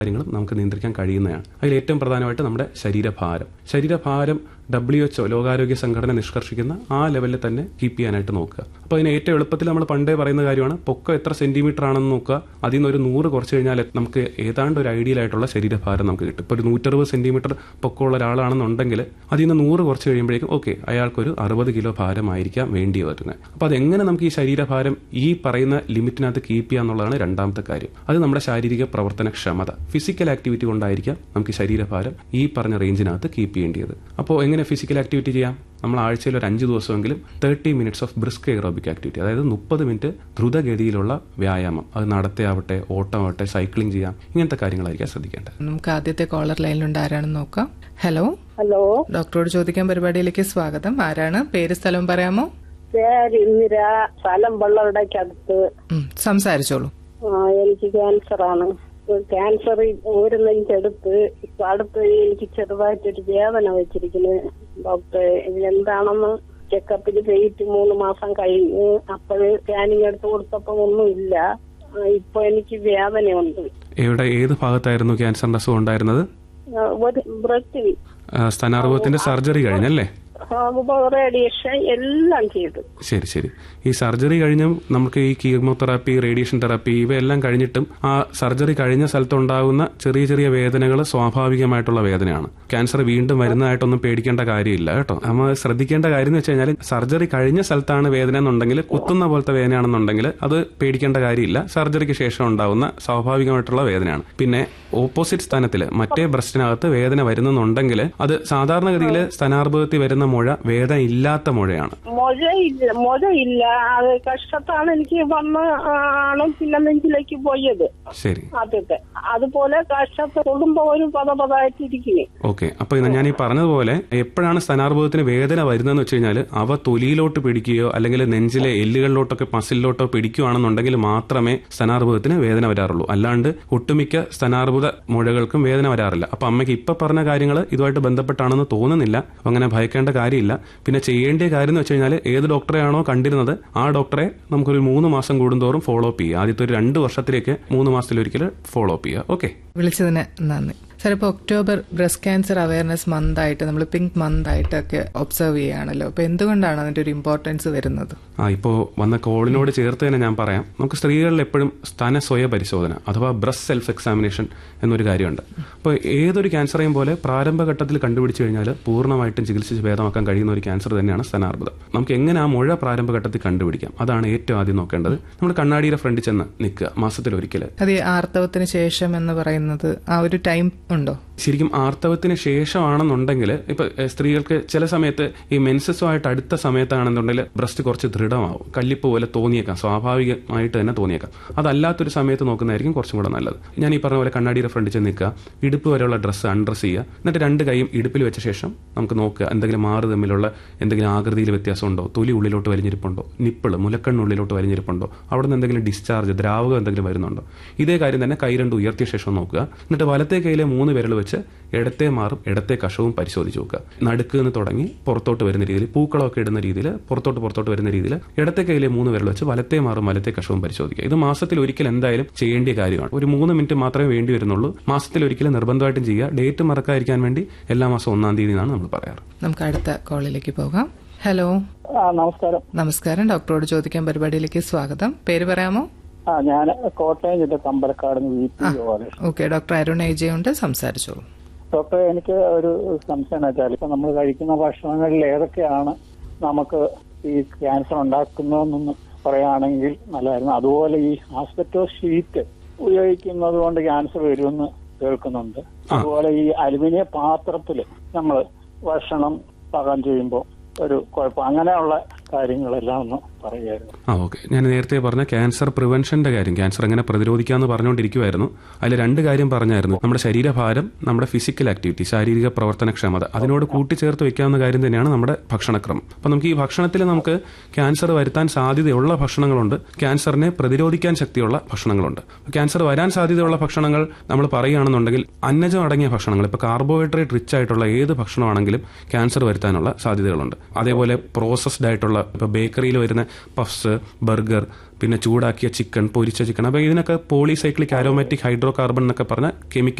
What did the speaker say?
കാര്യങ്ങളും നമുക്ക് നിയന്ത്രിക്കാൻ കഴിയുന്നതാണ് അതിൽ ഏറ്റവും പ്രധാനമായിട്ട് നമ്മുടെ ശരീരഭാരം ശരീരഭാരം ഡബ്ല്യു എച്ച്ഒ ലോകാരോഗ്യ സംഘടന നിഷ്കർഷിക്കുന്ന ആ ലെവലിൽ തന്നെ കീപ്പ് ചെയ്യാനായിട്ട് നോക്കുക അപ്പോൾ അതിന് ഏറ്റവും എളുപ്പത്തിൽ നമ്മൾ പണ്ടേ പറയുന്ന കാര്യമാണ് പൊക്കം എത്ര സെന്റിമീറ്റർ ആണെന്ന് നോക്കുക അതിൽ നിന്ന് ഒരു നൂറ് കുറച്ച് കഴിഞ്ഞാൽ നമുക്ക് ഏതാണ്ട് ഒരു ഐഡിയൽ ആയിട്ടുള്ള ശരീരഭാരം നമുക്ക് കിട്ടും ഇപ്പോൾ ഒരു നൂറ്ററുപത് സെന്റിമീറ്റർ പൊക്കമുള്ള ഒരാളാണെന്നുണ്ടെങ്കിൽ അതിൽ നിന്ന് നൂറ് കുറച്ച് കഴിയുമ്പോഴേക്കും ഓക്കെ അയാൾക്കൊരു അറുപത് കിലോ ഭാരമായിരിക്കാം വേണ്ടി വരുന്നത് അപ്പോൾ അതെങ്ങനെ നമുക്ക് ഈ ശരീരഭാരം ഈ പറയുന്ന ലിമിറ്റിനകത്ത് കീപ്പ് ചെയ്യുക എന്നുള്ളതാണ് രണ്ടാമത്തെ കാര്യം അത് നമ്മുടെ ശാരീരിക പ്രവർത്തനക്ഷമത ഫിസിക്കൽ ആക്ടിവിറ്റി കൊണ്ടായിരിക്കാം നമുക്ക് ഈ ശരീരഭാരം ഈ പറഞ്ഞ റേഞ്ചിനകത്ത് കീപ്പ് ചെയ്യേണ്ടത് അപ്പോൾ എങ്ങനെ ഫിസിക്കൽ ആക്ടിവിറ്റി ചെയ്യാം നമ്മൾ ആഴ്ചയിൽ ഒരു അഞ്ച് ദിവസമെങ്കിലും thirty minutes of brisk aerobic activity അതായത് മുപ്പത് മിനിറ്റ് ദ്രുതഗതിയിലുള്ള വ്യായാമം അത് നടത്തയാവട്ടെ ഓട്ടമാവട്ടെ സൈക്ലിംഗ് ചെയ്യാം ഇങ്ങനത്തെ കാര്യങ്ങളായിരിക്കാം ശ്രദ്ധിക്കേണ്ടത് നമുക്ക് ആദ്യത്തെ കോളർ ലൈനിലുണ്ട് ആരാണെന്ന് നോക്കാം ഹലോ ഹലോ ഡോക്ടറോട് ചോദിക്കാൻ പരിപാടിയിലേക്ക് സ്വാഗതം ആരാണ് പേര് സ്ഥലം പറയാമോ പേര് ഇന്ദിര സ്ഥലം വെള്ളവിടയ്ക്കടുത്ത് ഉം, സംസാരിച്ചോളൂ ആ, എനിക്ക് ക്യാൻസർ ആണ് ക്യാൻസർ ഒരു നെഞ്ചെടുത്ത് ഇപ്പൊ അടുത്ത് എനിക്ക് ചെറുതായിട്ടൊരു വേദന വെച്ചിരിക്കുന്നു ഡോക്ടർ ഇത് എന്താണെന്ന് ചെക്കപ്പിന് പോയിട്ട് മൂന്ന് മാസം കഴിഞ്ഞ് അപ്പോഴ് സ്കാനിങ് എടുത്ത് കൊടുത്തപ്പോ ഒന്നുമില്ല ആ, ഇപ്പൊ എനിക്ക് വേദനയുണ്ട് എവിടെ ഏത് ഭാഗത്തായിരുന്നു ക്യാൻസറിന്റെ അസുഖം ഉണ്ടായിരുന്നത് ആ, ഒരു ബ്രത്തിൽ ആ, സ്ഥാനാർബുദത്തിന്റെ സർജറി കഴിഞ്ഞല്ലേ റേഡിയേഷൻ എല്ലാം ചെയ്തു ശരി ശരി ഈ സർജറി കഴിഞ്ഞും നമുക്ക് ഈ കീമോതെറാപ്പി റേഡിയേഷൻ തെറാപ്പി ഇവയെല്ലാം കഴിഞ്ഞിട്ടും ആ സർജറി കഴിഞ്ഞ സ്ഥലത്തുണ്ടാകുന്ന ചെറിയ ചെറിയ വേദനകൾ സ്വാഭാവികമായിട്ടുള്ള വേദനയാണ് ക്യാൻസർ വീണ്ടും വരുന്നതായിട്ടൊന്നും പേടിക്കേണ്ട കാര്യമില്ല കേട്ടോ നമ്മൾ ശ്രദ്ധിക്കേണ്ട കാര്യം എന്ന് വെച്ച് കഴിഞ്ഞാൽ സർജറി കഴിഞ്ഞ സ്ഥലത്താണ് വേദന എന്നുണ്ടെങ്കിൽ കുത്തുന്ന പോലത്തെ വേദനയാണെന്നുണ്ടെങ്കിൽ അത് പേടിക്കേണ്ട കാര്യമില്ല സർജറിക്ക് ശേഷം ഉണ്ടാവുന്ന സ്വാഭാവികമായിട്ടുള്ള വേദനയാണ് പിന്നെ ഓപ്പോസിറ്റ് സ്ഥാനത്തിൽ മറ്റേ ബ്രസ്റ്റിനകത്ത് വേദന വരുന്നുണ്ടെങ്കിൽ അത് സാധാരണഗതിയിൽ സ്ഥാനാർബുദത്തിൽ വരുന്ന മുഴ വേദന ഇല്ലാത്ത മുഴയാണ് മൊഴയില്ല മൊഴയില്ല അത് കഷ്ടത്താണ് എനിക്ക് വന്ന് ആണ് പിന്നെ നെഞ്ചിലേക്ക് പോയത് ശരി ആദ്യത്തെ അതുപോലെ കഷ്ടത്ത് തൊടുമ്പോ ഒരു പത പതായിട്ടിരിക്കുന്നു ഓക്കെ അപ്പൊ ഇത് ഞാൻ ഈ പറഞ്ഞതുപോലെ എപ്പോഴാണ് സ്ഥാനാർബുദത്തിന് വേദന വരുന്നതെന്ന് വെച്ച് കഴിഞ്ഞാൽ അവ തൊലിയിലോട്ട് പിടിക്കുകയോ അല്ലെങ്കിൽ നെഞ്ചിലെ എല്ലുകളിലോട്ടൊക്കെ മസിലിലോട്ടോ പിടിക്കുകയാണെന്നുണ്ടെങ്കിൽ മാത്രമേ സ്ഥാനാർബുദത്തിന് വേദന വരാറുള്ളൂ അല്ലാണ്ട് ഒട്ടുമിക്ക സ്ഥാനാർബുദ മുഴകൾക്കും വേദന വരാറില്ല അപ്പൊ അമ്മയ്ക്ക് ഇപ്പൊ പറഞ്ഞ കാര്യങ്ങൾ ഇതുമായിട്ട് ബന്ധപ്പെട്ടാണെന്ന് തോന്നുന്നില്ല അപ്പൊ അങ്ങനെ ഭയക്കേണ്ട കാര്യമില്ല പിന്നെ ചെയ്യേണ്ട കാര്യം എന്ന് വെച്ച് കഴിഞ്ഞാൽ ഏത് ഡോക്ടറെയാണോ കണ്ടിരുന്നത് ആ ഡോക്ടറെ നമുക്കൊരു മൂന്ന് മാസം കൂടുന്തോറും ഫോളോ അപ്പ് ചെയ്യുക ആദ്യത്തെ ഒരു രണ്ട് വർഷത്തിലേക്ക് മൂന്ന് മാസത്തിലൊരിക്കൽ ഫോളോ അപ്പ് ചെയ്യുക ഓക്കെ വിളിച്ചതിന് നന്ദി സാർ ഇപ്പോൾ October breast cancer awareness month ആയിട്ട് നമ്മൾ പിങ്ക് മന്ത് ആയിട്ടൊക്കെ ഒബ്സർവ് ചെയ്യുകയാണല്ലോ അപ്പോൾ എന്തുകൊണ്ടാണ് അതിന്റെ ഒരു ഇമ്പോർട്ടൻസ് വരുന്നത് ആ ഇപ്പോൾ വന്ന കോളിനോട് ചേർത്ത് തന്നെ ഞാൻ പറയാം നമുക്ക് സ്ത്രീകളിൽ എപ്പോഴും സ്തന സ്വയ പരിശോധന അഥവാ ബ്രസ്റ്റ് സെൽഫ് എക്സാമിനേഷൻ എന്നൊരു കാര്യമുണ്ട് അപ്പോൾ ഏതൊരു ക്യാൻസറേയും പോലെ പ്രാരംഭഘട്ടത്തിൽ കണ്ടുപിടിച്ചു കഴിഞ്ഞാൽ പൂർണ്ണമായിട്ടും ചികിത്സിച്ച് ഭേദമാക്കാൻ കഴിയുന്ന ഒരു ക്യാൻസർ തന്നെയാണ് സ്തനാർബുദം നമുക്ക് എങ്ങനെ ആ മുഴ പ്രാരംഭഘട്ടത്തിൽ കണ്ടുപിടിക്കാം അതാണ് ഏറ്റവും ആദ്യം നോക്കേണ്ടത് നമ്മൾ കണ്ണാടിയുടെ ഫ്രണ്ടിൽ ചെന്ന് നിൽക്കുക മാസത്തിൽ ഒരിക്കൽ അത് ഈ ആർത്തവത്തിന് ശേഷം എന്ന് പറയുന്നത് ആ ഒരു ടൈം ഉണ്ടോ ശരിക്കും ആർത്തവത്തിന് ശേഷമാണെന്നുണ്ടെങ്കിൽ ഇപ്പൊ എഹ്, സ്ത്രീകൾക്ക് ചില സമയത്ത് ഈ മെൻസസുമായിട്ട് അടുത്ത സമയത്താണെന്നുണ്ടെങ്കിൽ ബ്രസ്റ്റ് കുറച്ച് ദൃഢമാവും കല്ലിപ്പ് പോലെ തോന്നിയേക്കാം സ്വാഭാവികമായിട്ട് തന്നെ തോന്നിയേക്കാം അതല്ലാത്തൊരു സമയത്ത് നോക്കുന്നതായിരിക്കും കുറച്ചും കൂടെ നല്ലത് ഞാൻ ഈ പറഞ്ഞ പോലെ കണ്ണാടിയുടെ ഫ്രണ്ടിൽ ചെന്ന് നിൽക്കുക ഇടുപ്പ് വരെയുള്ള ഡ്രസ്സ് അൺഡ്രസ് ചെയ്യുക എന്നിട്ട് രണ്ട് കൈയും ഇടുപ്പിൽ വെച്ച ശേഷം നമുക്ക് നോക്കുക എന്തെങ്കിലും മാറ് തമ്മിലുള്ള എന്തെങ്കിലും ആകൃതിയിൽ വ്യത്യാസമുണ്ടോ തൊലി ഉള്ളിലോട്ട് വലിഞ്ഞിരിപ്പുണ്ടോ നിപ്പിള് മുലക്കണ്ണുള്ളിലോട്ട് വലിഞ്ഞിരിപ്പുണ്ടോ അവിടെ നിന്ന് എന്തെങ്കിലും ഡിസ്ചാർജ് ദ്രാവകം എന്തെങ്കിലും വരുന്നുണ്ടോ ഇതേ കാര്യം തന്നെ കൈ രണ്ട് ഉയർത്തിയ ശേഷം നോക്കുക എന്നിട്ട് വലത്തെ കൈയിലെ മൂന്ന് വിരൽ വെച്ച് ഇടത്തെ മാറും ഇടത്തെ കഷവും പരിശോധിച്ച് നോക്കുക നടുക്ക് നിന്ന് തുടങ്ങി പുറത്തോട്ട് വരുന്ന രീതിയിൽ പൂക്കളമൊക്കെ ഇടുന്ന രീതിയിൽ പുറത്തോട്ട് പുറത്തോട്ട് വരുന്ന രീതിയിൽ ഇടത്തെ കൈയിലെ മൂന്ന് വിരൽ വെച്ച് വലത്തെ മാറും വലത്തെ കഷവും പരിശോധിക്കുക ഇത് മാസത്തിൽ ഒരിക്കൽ എന്തായാലും ചെയ്യേണ്ട കാര്യമാണ് ഒരു മൂന്ന് മിനിറ്റ് മാത്രമേ വേണ്ടി വരുന്നുള്ളൂ മാസത്തിൽ ഒരിക്കലും നിർബന്ധമായിട്ടും ചെയ്യുക ഡേറ്റ് മറക്കാതിരിക്കാൻ വേണ്ടി എല്ലാ മാസം ഒന്നാം തീയതി എന്നാണ് നമ്മൾ പറയാറ് നമുക്ക് അടുത്ത കോളിലേക്ക് പോകാം ഹലോ ആ നമസ്കാരം നമസ്കാരം ഡോക്ടറോട് ചോദിക്കാൻ പരിപാടിയിലേക്ക് സ്വാഗതം പേര് പറയാമോ ആ ഞാൻ കോട്ടയം ജില്ല Thampalakkad V P Gopalakrishnan okay doctor Arun ഏജയുണ്ട് സംസാരിച്ചോളൂ ഡോക്ടറെ എനിക്ക് ഒരു സംശയം വെച്ചാൽ ഇപ്പൊ നമ്മൾ കഴിക്കുന്ന ഭക്ഷണങ്ങളിൽ ഏതൊക്കെയാണ് നമുക്ക് ഈ ക്യാൻസർ ഉണ്ടാക്കുന്നതെന്നൊന്ന് പറയുകയാണെങ്കിൽ നല്ലതായിരുന്നു അതുപോലെ ഈ ആസ്പെറ്റോ ഷീറ്റ് ഉപയോഗിക്കുന്നത് കൊണ്ട് ക്യാൻസർ വരുമെന്ന് കേൾക്കുന്നുണ്ട് അതുപോലെ ഈ അലുമിനിയ പാത്രത്തിൽ നമ്മൾ ഭക്ഷണം പാകം ചെയ്യുമ്പോൾ ഒരു കുഴപ്പം അങ്ങനെയുള്ള കാര്യങ്ങളെല്ലാം ഒന്ന് പറയുമായിരുന്നു ആ ഓക്കെ ഞാൻ നേരത്തെ പറഞ്ഞ ക്യാൻസർ പ്രിവെൻഷന്റെ കാര്യം ക്യാൻസർ എങ്ങനെ പ്രതിരോധിക്കാമെന്ന് പറഞ്ഞുകൊണ്ടിരിക്കുമായിരുന്നു അതിൽ രണ്ട് കാര്യം പറഞ്ഞായിരുന്നു നമ്മുടെ ശരീരഭാരം നമ്മുടെ ഫിസിക്കൽ ആക്ടിവിറ്റി ശാരീരിക പ്രവർത്തനക്ഷമത അതിനോട് കൂട്ടിച്ചേർത്ത് വെക്കാവുന്ന കാര്യം തന്നെയാണ് നമ്മുടെ ഭക്ഷണക്രമം അപ്പം നമുക്ക് ഈ ഭക്ഷണത്തിൽ നമുക്ക് ക്യാൻസർ വരുത്താൻ സാധ്യതയുള്ള ഭക്ഷണങ്ങളുണ്ട് ക്യാൻസറിനെ പ്രതിരോധിക്കാൻ ശക്തിയുള്ള ഭക്ഷണങ്ങളുണ്ട് ക്യാൻസർ വരാൻ സാധ്യതയുള്ള ഭക്ഷണങ്ങൾ നമ്മൾ പറയുകയാണെന്നുണ്ടെങ്കിൽ അന്നജം അടങ്ങിയ ഭക്ഷണങ്ങൾ ഇപ്പോൾ കാർബോഹൈഡ്രേറ്റ് റിച്ച് ആയിട്ടുള്ള ഏത് ഭക്ഷണമാണെങ്കിലും ക്യാൻസർ വരുത്താനുള്ള സാധ്യതകളുണ്ട് അതേപോലെ പ്രോസസ്ഡ് ആയിട്ടുള്ള ഇപ്പോൾ ബേക്കറിയിൽ വരുന്ന പഫ്സ് ബർഗർ പിന്നെ ചൂടാക്കിയ ചിക്കൻ പൊരിച്ച ചിക്കൻ അപ്പോൾ ഇതിനൊക്കെ പോളിസൈക്ലിക് ആരോമാറ്റിക് ഹൈഡ്രോ കാർബൺ എന്നൊക്കെ പറഞ്ഞ കെമിക്കൽ